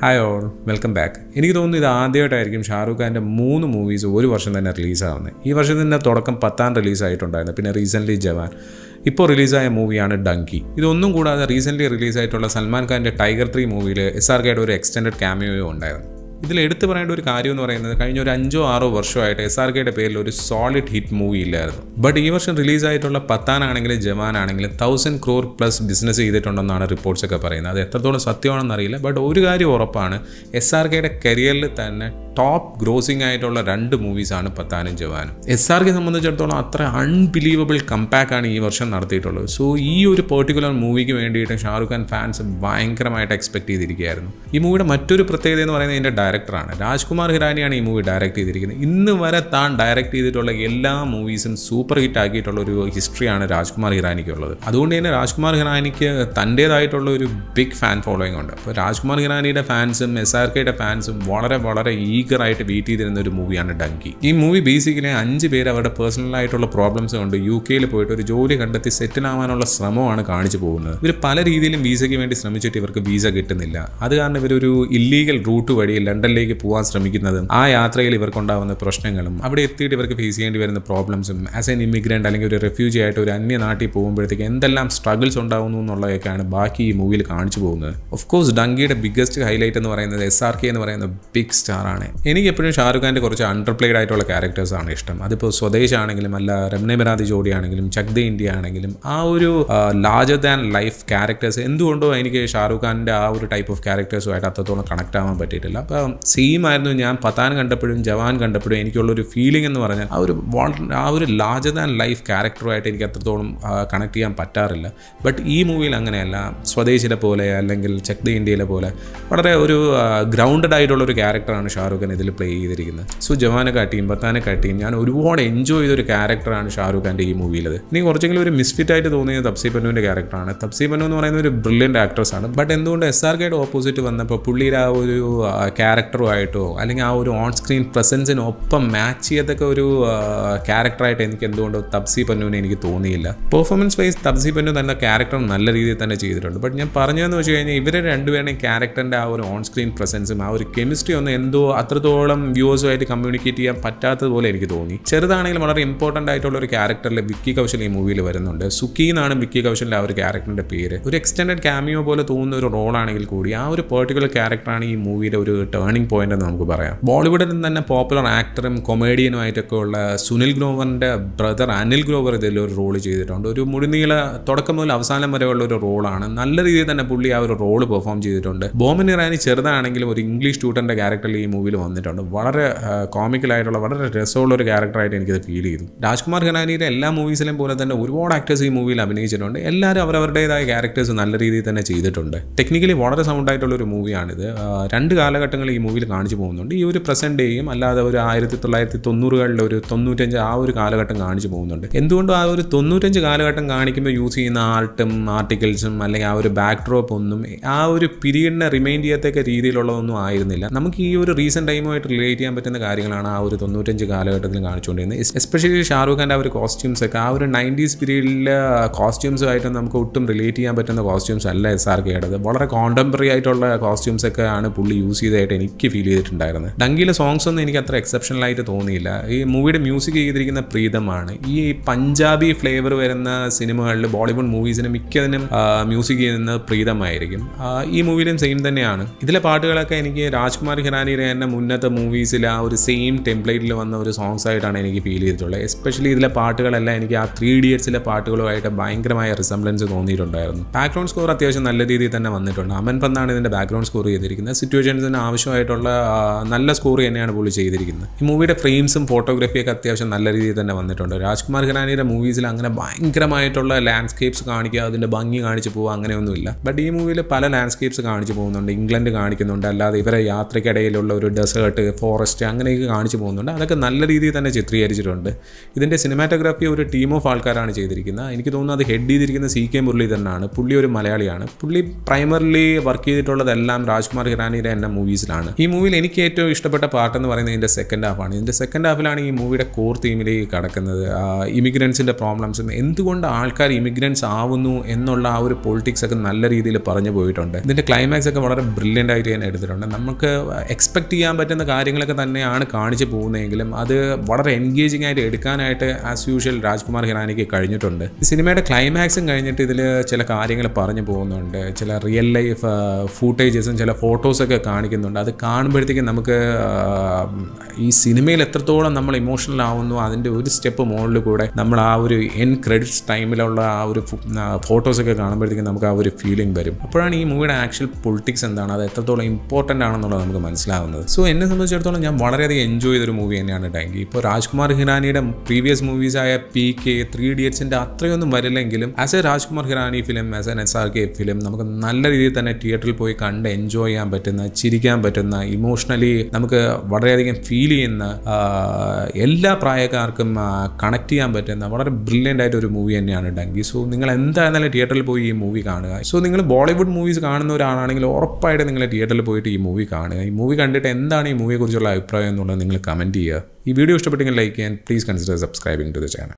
hi all welcome back എനിക്ക് തോന്നുന്നു ഇത് ആദ്യമായിട്ടായിരിക്കും ഷാറൂഖ് ഖാൻ്റെ മൂന്ന് മൂവീസ് ഒരു വർഷം തന്നെ റിലീസാവുന്നത് ഈ വർഷത്തിൻ്റെ തുടക്കം പത്താം റിലീസായിട്ടുണ്ടായിരുന്നു പിന്നെ റീസെൻ്റ്ലി ജവാൻ ഇപ്പോൾ റിലീസായ മൂവിയാണ് ഡങ്കി ഇതൊന്നും കൂടാതെ റീസെൻ്റ്ലി റിലീസായിട്ടുള്ള സൽമാൻ ഖാൻ്റെ ടൈഗർ ത്രീ മൂവിയിൽ എസ് ആർ കെയുടെ ഒരു എക്സ്റ്റൻഡ് ക്യാമിയോ ഉണ്ടായിരുന്നു ഇതിൽ എടുത്തു പറയേണ്ട ഒരു കാര്യം എന്ന് പറയുന്നത് കഴിഞ്ഞ ഒരു അഞ്ചോ ആറോ വർഷമായിട്ട് എസ് ആർ കെയുടെ പേരിൽ ഒരു സോളിഡ് ഹിറ്റ് മൂവി ഇല്ലായിരുന്നു ബട്ട് ഈ വർഷം റിലീസായിട്ടുള്ള പത്താനാണെങ്കിലും ജവാൻ ആണെങ്കിലും തൗസൻഡ് ക്രോർ പ്ലസ് ബിസിനസ് ചെയ്തിട്ടുണ്ടെന്നാണ് റിപ്പോർട്ട്സ് ഒക്കെ പറയുന്നത് അത് എത്രത്തോളം സത്യമാണെന്ന് അറിയില്ല ബട്ട് ഒരു കാര്യം ഉറപ്പാണ് എസ് ആർ കെയുടെ കരിയറിൽ തന്നെ ടോപ്പ് ഗ്രോസിംഗ് ആയിട്ടുള്ള രണ്ട് മൂവീസാണ് പത്താനും ജവാനും എസ് ആർ കെ സംബന്ധിച്ചിടത്തോളം അത്ര അൺബിലീവബിൾ കമ്പാക്ക് ആണ് ഈ വർഷം നടത്തിയിട്ടുള്ളത് സോ ഈ ഒരു പെർട്ടിക്കുലർ മൂവിക്ക് വേണ്ടിയിട്ട് ഷാറുഖ് ഖാൻ ഫാൻസ് ഭയങ്കരമായിട്ട് എക്സ്പെക്ട് ചെയ്തിരിക്കുകയായിരുന്നു ഈ മൂവിയുടെ മറ്റൊരു പ്രത്യേകത എന്ന് പറയുന്നത് ഇതിൻ്റെ ഡയറക്ടറാണ് രാജ്കുമാർ ഹിറാനിയാണ് ഈ മൂവി ഡയറക്റ്റ് ചെയ്തിരിക്കുന്നത് ഇന്ന് വരെ താൻ ഡയറക്റ്റ് ചെയ്തിട്ടുള്ള എല്ലാ മൂവീസും സൂപ്പർ ഹിറ്റ് ആക്കിയിട്ടുള്ള ഒരു ഹിസ്റ്ററിയാണ് രാജ്കുമാർ ഹിറാനിക്കുള്ളത് അതുകൊണ്ട് തന്നെ രാജ്കുമാർ ഹിറാനിക്ക് തൻ്റേതായിട്ടുള്ള ഒരു ബിഗ് ഫാൻ ഫോളോയിങ് ഉണ്ട് അപ്പോൾ രാജ്കുമാർ ഹിറാനിയുടെ ഫാൻസും എസ് ആർ കെയുടെ ഫാൻസും വളരെ വളരെ ഈഗറായിട്ട് വെയിറ്റ് ചെയ്തിരുന്ന ഒരു മൂവിയാണ് ഡങ്കി ഈ മൂവി ബേസിക്കലി അഞ്ച് പേര് അവരുടെ പേഴ്സണൽ ആയിട്ടുള്ള പ്രോബ്ലംസ് കൊണ്ട് യു കെയിൽ പോയിട്ട് ഒരു ജോലി കണ്ടെത്തി സെറ്റിൽ ആവാനുള്ള ശ്രമമാണ് കാണിച്ചു പോകുന്നത് ഇവർ പല രീതിയിലും വീസയ്ക്ക് വേണ്ടി ശ്രമിച്ചിട്ട് ഇവർക്ക് വീസ കിട്ടുന്നില്ല അത് കാരണം ഇവരൊരു ഇല്ലീഗൽ റൂട്ട് വഴി ലണ്ടനിലേക്ക് പോകാൻ ശ്രമിക്കുന്നതും ആ യാത്രയിൽ ഇവർക്കുണ്ടാകുന്ന പ്രശ്നങ്ങളും അവിടെ എത്തിയിട്ട് ഇവർക്ക് ഫേസ് ചെയ്യേണ്ടി വരുന്ന പ്രോബ്ലംസും ആസ് എൻ ഇമിഗ്രൻ്റ് അല്ലെങ്കിൽ ഒരു റെഫ്യൂജി ആയിട്ട് ഒരു അന്യ നാട്ടിൽ പോകുമ്പോഴത്തേക്ക് എന്തെല്ലാം സ്ട്രഗിൾസ് ഉണ്ടാകുന്നു എന്നുള്ളതൊക്കെയാണ് ബാക്കി ഈ മൂവിയിൽ കാണിച്ചു പോകുന്നത് ഓഫ് കോഴ്സ് ഡങ്കിയുടെ ബിഗ്ഗസ്റ്റ് ഹൈലൈറ്റ് എന്ന് പറയുന്നത് എസ് ആർ കെ എന്ന് പറയുന്ന ബിഗ് സ്റ്റാർ ആണ് എനിക്ക് എപ്പോഴും ഷാറുഖ് ഖാൻ്റെ കുറച്ച് അണ്ടർപ്ലേഡ് ആയിട്ടുള്ള ക്യാരക്ടേഴ്സ് ആണ് ഇഷ്ടം അതിപ്പോൾ സ്വദേശ് ആണെങ്കിലും അല്ല രമണ ബരാദി ജോഡി ആണെങ്കിലും ചക് ദി ഇന്ത്യ ആണെങ്കിലും ആ ഒരു ലാർജർ ദാൻ ലൈഫ് ക്യാരക്ടേഴ്സ് എന്തുകൊണ്ടോ എനിക്ക് ഷാറുഖ് ഖാൻ്റെ ആ ഒരു ടൈപ്പ് ഓഫ് ക്യാരക്ടേഴ്സുമായിട്ട് അത്രത്തോളം കണക്ട് ആവാൻ പറ്റിയിട്ടില്ല അപ്പോൾ സെയിം ആയിരുന്നു ഞാൻ പത്താൻ കണ്ടപ്പോഴും ജവാൻ കണ്ടപ്പോഴും എനിക്കുള്ളൊരു ഫീലിംഗ് എന്ന് പറഞ്ഞാൽ ആ ഒരു ആ ഒരു ലാർജർ ദാൻ ലൈഫ് ക്യാരക്ടറുമായിട്ട് എനിക്ക് അത്രത്തോളം കണക്ട് ചെയ്യാൻ പറ്റാറില്ല ബട്ട് ഈ മൂവിയിൽ അങ്ങനെയല്ല സ്വദേശിലെ പോലെ അല്ലെങ്കിൽ ചക് ദി ഇന്ത്യയിലെ പോലെ വളരെ ഒരു ഗ്രൗണ്ടഡ് ആയിട്ടുള്ള ഒരു ക്യാരക്ടറാണ് ഷാറുഖ് ഖാൻ ഇതിൽ പ്ലേ ചെയ്തിരിക്കുന്നത് സോ ജവാനെ കാട്ടിയും പത്താനെ കാട്ടിയും ഞാൻ ഒരുപാട് എൻജോയ് ചെയ്തൊരു ക്യാരക്ടറാണ് ഷാറുഖ് ഖാൻ്റെ ഈ മൂവിയിലത് ഇനി കുറച്ചെങ്കിലും ഒരു മിസ്ഫിറ്റ് ആയിട്ട് തോന്നിയത് തപ്സി പന്നുവിൻ്റെ ക്യാരക്ടറാണ് തപ്സി പന്നു എന്ന് പറയുന്ന ഒരു ബ്രില്യൻ്റ് ആക്ട്രസ് ആണ് ബട്ട് എന്തുകൊണ്ട് എസ് ആർ കെയുടെ ഓപ്പോസിറ്റ് വന്നപ്പോൾ പുള്ളിയുടെ ആ ഒരു ക്യാരക്ടറുമായിട്ടോ അല്ലെങ്കിൽ ആ ഒരു ഓൺ സ്ക്രീൻ പ്രസൻസിനൊപ്പം മാച്ച് ചെയ്തൊക്കെ ഒരു ക്യാരക്ടറായിട്ട് എനിക്ക് എന്തുകൊണ്ടോ തപ്സി പന്നുവിനെ എനിക്ക് തോന്നിയില്ല പെർഫോമൻസ് വൈസ് തപ്സി പന്നു തന്നെ ക്യാരക്ടർ നല്ല രീതിയിൽ തന്നെ ചെയ്തിട്ടുണ്ട് ബട്ട് ഞാൻ പറഞ്ഞതെന്ന് വെച്ച് കഴിഞ്ഞാൽ ഇവരെ രണ്ടുപേരുടെയും ക്യാരക്ടറിൻ്റെ ആ ഒരു ഓൺ സ്ക്രീൻ പ്രസൻസും ആ ഒരു കെമിസ്ട്രി ഒന്നും എന്തോ അത്രത്തോളം വ്യൂവേഴ്സുമായിട്ട് കമ്മ്യൂണിക്കേറ്റ് ചെയ്യാൻ പറ്റാത്തതുപോലെ എനിക്ക് തോന്നി ചെറുതാണെങ്കിലും വളരെ ഇമ്പോർട്ടൻ്റ് ആയിട്ടുള്ള ഒരു ക്യാരക്ടറിൽ വിക്കി കൗശൽ ഈ മൂവിയിൽ വരുന്നുണ്ട് സുക്കി എന്നാണ് വിക്കി കൗശലിൻ്റെ ആ ഒരു ക്യാരക്ടറിൻ്റെ പേര് ഒരു എക്സ്റ്റൻഡ് ക്യാമിയോ പോലെ തോന്നുന്ന ഒരു റോളാണെങ്കിൽ കൂടി ആ ഒരു പെർട്ടിക്കുലർ ക്യാരക്ടറാണ് ഈ മൂവിയുടെ ഒരു ടേണിംഗ് പോയിന്റ് എന്ന് നമുക്ക് പറയാം ബോളിവുഡിൽ തന്നെ പോപ്പുലർ ആക്ടറും കൊമേഡിയനുമായിട്ടൊക്കെ ഉള്ള സുനിൽ ഗ്രോവറിൻ്റെ ബ്രദർ അനിൽ ഗ്രോവർ ഇതിൽ ഒരു റോൾ ചെയ്തിട്ടുണ്ട് ഒരു മുടിനീള തുടക്കം മുതൽ അവസാനം വരെയുള്ള ഒരു റോളാണ് നല്ല രീതിയിൽ തന്നെ പുള്ളി ആ ഒരു റോൾ പെർഫോം ചെയ്തിട്ടുണ്ട് ബോമൻ ഇറാനി ചെറുതാണെങ്കിലും ഒരു ഇംഗ്ലീഷ് സ്റ്റുഡൻ്റെ ക്യാരക്ടറിൽ ഈ മൂവിയിൽ വന്നിട്ടുണ്ട് വളരെ കോമിക്കലായിട്ടുള്ള വളരെ രസമുള്ള ഒരു ക്യാരക്ടറായിട്ട് എനിക്കത് ഫീൽ ചെയ്തു രാജ്കുമാർ ഖനാനിയുടെ എല്ലാ മൂവീസിലെയും പോലെ തന്നെ ഒരുപാട് ആക്ടേഴ്സ് ഈ മൂവിയിൽ അഭിനയിച്ചിട്ടുണ്ട് എല്ലാവരും അവരവരുടേതായ ക്യാരക്ടേഴ്സ് നല്ല രീതിയിൽ തന്നെ ചെയ്തിട്ടുണ്ട് ടെക്നിക്കലി വളരെ സൗണ്ട് ആയിട്ടുള്ള ഒരു മൂവിയാണിത് രണ്ട് കാലഘട്ടങ്ങൾ ഈ മൂവിയിൽ കാണിച്ചു പോകുന്നുണ്ട് ഈ ഒരു പ്രസന്റ് ഡേയും അല്ലാതെ ഒരു ആയിരത്തി തൊള്ളായിരത്തി തൊണ്ണൂറുകളിലെ ഒരു തൊണ്ണൂറ്റഞ്ച് ആ ഒരു കാലഘട്ടം കാണിച്ചു പോകുന്നുണ്ട് എന്തുകൊണ്ടും ആ ഒരു തൊണ്ണൂറ്റഞ്ച് കാലഘട്ടം കാണിക്കുമ്പോൾ യൂസ് ചെയ്യുന്ന ആർട്ടും ആർട്ടിക്കിൾസും അല്ലെങ്കിൽ ആ ഒരു ബാക്ക് ഡ്രോപ്പ് ഒന്നും ആ ഒരു പീരീഡിനെ റിമൈൻഡ് ചെയ്യത്തക്ക രീതിയിലുള്ളതൊന്നും ആയിരുന്നില്ല നമുക്ക് ഈ ഒരു റീസെൻറ്റ് ടൈമുമായിട്ട് റിലേറ്റ് ചെയ്യാൻ പറ്റുന്ന കാര്യങ്ങളാണ് ആ ഒരു തൊണ്ണൂറ്റഞ്ച് കാലഘട്ടത്തിൽ കാണിച്ചുകൊണ്ടിരുന്നത് എസ്പെഷ്യലി ഷാറൂഖ് ഖാൻ്റെ ആ ഒരു കോസ്റ്റ്യൂംസ് ഒക്കെ ആ ഒരു നയൻറ്റീസ് പീരീഡിലെ കോസ്റ്റ്യൂംസുമായിട്ട് നമുക്ക് ഒട്ടും റിലേറ്റ് ചെയ്യാൻ പറ്റുന്ന കോസ്റ്റ്യൂംസ് അല്ല എസ് ആർ കെയുടേത് വളരെ കോണ്ടംപററി ആയിട്ടുള്ള കോസ്റ്റ്യൂംസ് ഒക്കെ ആണ് പുള്ളി യൂസ് ചെയ്തതായിട്ട് എനിക്ക് ഫീൽ ചെയ്തിട്ടുണ്ടായിരുന്നത് ഡങ്കിയിലെ സോങ്സ് ഒന്നും എനിക്ക് അത്ര എക്സെപ്ഷണൽ ആയിട്ട് തോന്നിയില്ല ഈ മൂവിയുടെ മ്യൂസിക് ചെയ്തിരിക്കുന്ന പ്രീതമാണ് ഈ പഞ്ചാബി ഫ്ലേവർ വരുന്ന സിനിമകളിൽ ബോളിവുഡ് മൂവീസിന് മിക്കതിനും മ്യൂസിക് ചെയ്യുന്നത് പ്രീതമായിരിക്കും ഈ മൂവിയിലും സെയിം തന്നെയാണ് ഇതിലെ പാട്ടുകളൊക്കെ എനിക്ക് രാജ്കുമാർ ഹിറാനിയുടെ തന്നെ മുന്നത്തെ മൂവീസിൽ ആ ഒരു സെയിം ടെംപ്ലേറ്റിൽ വന്ന ഒരു സോങ്സ് ആയിട്ടാണ് എനിക്ക് ഫീൽ ചെയ്തിട്ടുള്ളത് എസ്പെഷ്യലി ഇതിലെ പാട്ടുകളെല്ലാം എനിക്ക് ആ ത്രീ ഇഡിയറ്റ്സിലെ പാട്ടുകളുമായിട്ട് ഭയങ്കരമായ റിസംബ്ലൻസ് തോന്നിയിട്ടുണ്ടായിരുന്നു ബാക്ക്ഗ്രൗണ്ട് സ്കോർ അത്യാവശ്യം നല്ല രീതിയിൽ തന്നെ വന്നിട്ടുണ്ട് അമൻ പന്താണ് ഇതിൻ്റെ ബാക്ക്ഗ്രൗണ്ട് സ്കോർ ചെയ്തിരിക്കുന്നത് സിറ്റുവേഷൻസിന് ആവശ്യമായിട്ടുള്ള നല്ല സ്കോർ തന്നെയാണ് പുള്ളി ചെയ്തിരിക്കുന്നത് ഈ മൂവിയുടെ ഫ്രെയിംസും ഫോട്ടോഗ്രാഫിയൊക്കെ അത്യാവശ്യം നല്ല രീതിയിൽ തന്നെ വന്നിട്ടുണ്ട് രാജ്കുമാർ ഖനാനിയുടെ മൂവീസിൽ അങ്ങനെ ഭയങ്കരമായിട്ടുള്ള ലാൻഡ്സ്കേപ്സ് കാണിക്കുക അതിൻ്റെ ഭംഗി കാണിച്ച് പോകുക അങ്ങനെയൊന്നുമില്ല ബട്ട് ഈ മൂവിയിൽ പല ലാൻഡ്സ്കേപ്സ് കാണിച്ചു പോകുന്നുണ്ട് ഇംഗ്ലണ്ട് കാണിക്കുന്നുണ്ട് അല്ലാതെ ഇവരെ യാത്രയ്ക്കിടയിലുള്ള ഒരു ഡെസേർട്ട് ഫോറസ്റ്റ് അങ്ങനെയൊക്കെ കാണിച്ചു പോകുന്നുണ്ട് അതൊക്കെ നല്ല രീതിയിൽ തന്നെ ചിത്രീകരിച്ചിട്ടുണ്ട് ഇതിൻ്റെ സിനിമാറ്റോഗ്രാഫി ഒരു ടീം ഓഫ് ആൾക്കാരാണ് ചെയ്തിരിക്കുന്നത് എനിക്ക് തോന്നുന്നു അത് ഹെഡ് ചെയ്തിരിക്കുന്ന സി കെ മുരളീധരനാണ് പുള്ളി ഒരു മലയാളിയാണ് പുള്ളി പ്രൈമറിലി വർക്ക് ചെയ്തിട്ടുള്ളതെല്ലാം രാജ്കുമാർ ഹിറാനിയുടെ എന്ന മൂവീസിലാണ് ഈ മൂവിയിൽ എനിക്ക് ഏറ്റവും ഇഷ്ടപ്പെട്ട പാട്ട് എന്ന് പറയുന്നത് ഇതിൻ്റെ സെക്കൻഡ് ഹാഫാണ് ഇതിൻ്റെ സെക്കൻഡ് ഹാഫിലാണ് ഈ മൂവിയുടെ കോർ തീമിലേക്ക് കടക്കുന്നത് ഇമിഗ്രൻസിൻ്റെ പ്രോബ്ലംസും എന്തുകൊണ്ട് ആൾക്കാർ ഇമിഗ്രൻസ് ആവുന്നു എന്നുള്ള ആ ഒരു പൊളിറ്റിക്സ് ഒക്കെ നല്ല രീതിയിൽ പറഞ്ഞു പോയിട്ടുണ്ട് ഇതിൻ്റെ ക്ലൈമാക്സ് ഒക്കെ വളരെ ബ്രില്യൻ്റ് ആയിട്ട് ഞാൻ എടുത്തിട്ടുണ്ട് നമുക്ക് എക്സ്പെക്ട് ചെയ്യാൻ പറ്റുന്ന കാര്യങ്ങളൊക്കെ തന്നെയാണ് കാണിച്ചു പോകുന്നതെങ്കിലും അത് വളരെ എൻഗേജിംഗ് ആയിട്ട് എടുക്കാനായിട്ട് ആസ് യൂഷ്വൽ രാജ്കുമാർ ഹിറാനിക്ക് കഴിഞ്ഞിട്ടുണ്ട് ഈ സിനിമയുടെ ക്ലൈമാക്സും കഴിഞ്ഞിട്ട് ഇതിൽ ചില കാര്യങ്ങൾ പറഞ്ഞു പോകുന്നുണ്ട് ചില റിയൽ ലൈഫ് ഫൂട്ടേജസും ചില ഫോട്ടോസൊക്കെ കാണിക്കുന്നുണ്ട് അത് കാണുമ്പോഴത്തേക്കും നമുക്ക് ഈ സിനിമയിൽ എത്രത്തോളം നമ്മൾ ഇമോഷണൽ ആവുന്നു അതിൻ്റെ ഒരു സ്റ്റെപ്പ് മുകളിൽ കൂടെ നമ്മൾ ആ ഒരു എൻ ക്രെഡിറ്റ്സ് ടൈമിലുള്ള ആ ഒരു ഫോട്ടോസൊക്കെ കാണുമ്പോഴത്തേക്കും നമുക്ക് ആ ഒരു ഫീലിംഗ് വരും അപ്പോഴാണ് ഈ മൂവിയുടെ ആക്ച്വൽ പൊളിറ്റിക്സ് എന്താണ് അത് എത്രത്തോളം ഇമ്പോർട്ടൻ്റ് ആണെന്നുള്ളത് നമുക്ക് മനസ്സിലാവുന്നത് സോ എന്നെ സംബന്ധിച്ചിടത്തോളം ഞാൻ വളരെയധികം എൻജോയ് ചെയ്തൊരു മൂവി തന്നെയാണ് ഡാങ്കി ഇപ്പോൾ രാജ്കുമാർ ഹിറാനിയുടെ പ്രീവിയസ് മൂവീസായ പി കെ ത്രീ ഇഡിയറ്റ്സിൻ്റെ അത്രയൊന്നും വരില്ലെങ്കിലും as a Rajkumar Hirani film as an S R K film നമുക്ക് നല്ല രീതിയിൽ തന്നെ തിയേറ്ററിൽ പോയി കണ്ട് എൻജോയ് ചെയ്യാൻ പറ്റുന്ന ചിരിക്കാൻ പറ്റുന്ന ഇമോഷണലി നമുക്ക് വളരെയധികം ഫീൽ ചെയ്യുന്ന എല്ലാ പ്രായക്കാർക്കും കണക്ട് ചെയ്യാൻ പറ്റുന്ന വളരെ ബ്രില്യൻ്റ് ആയിട്ട് ഒരു മൂവി തന്നെയാണ് ഡങ്കി സോ നിങ്ങൾ എന്തായിരുന്നാലും തിയേറ്ററിൽ പോയി ഈ മൂവി കാണുക സോ നിങ്ങൾ ബോളിവുഡ് മൂവീസ് കാണുന്ന ഒരാളാണെങ്കിൽ ഉറപ്പായിട്ട് നിങ്ങൾ തിയേറ്ററിൽ പോയിട്ട് ഈ മൂവി കാണുക ഈ മൂവി കണ്ടിട്ട് എന്താണ് ഈ മൂവിയെക്കുറിച്ചുള്ള അഭിപ്രായം എന്നുള്ളത് നിങ്ങൾ കമൻറ്റ് ചെയ്യുക ഈ വീഡിയോ ഇഷ്ടപ്പെട്ടെങ്കിൽ ലൈക്ക് ചെയ്യാൻ please consider subscribing to the channel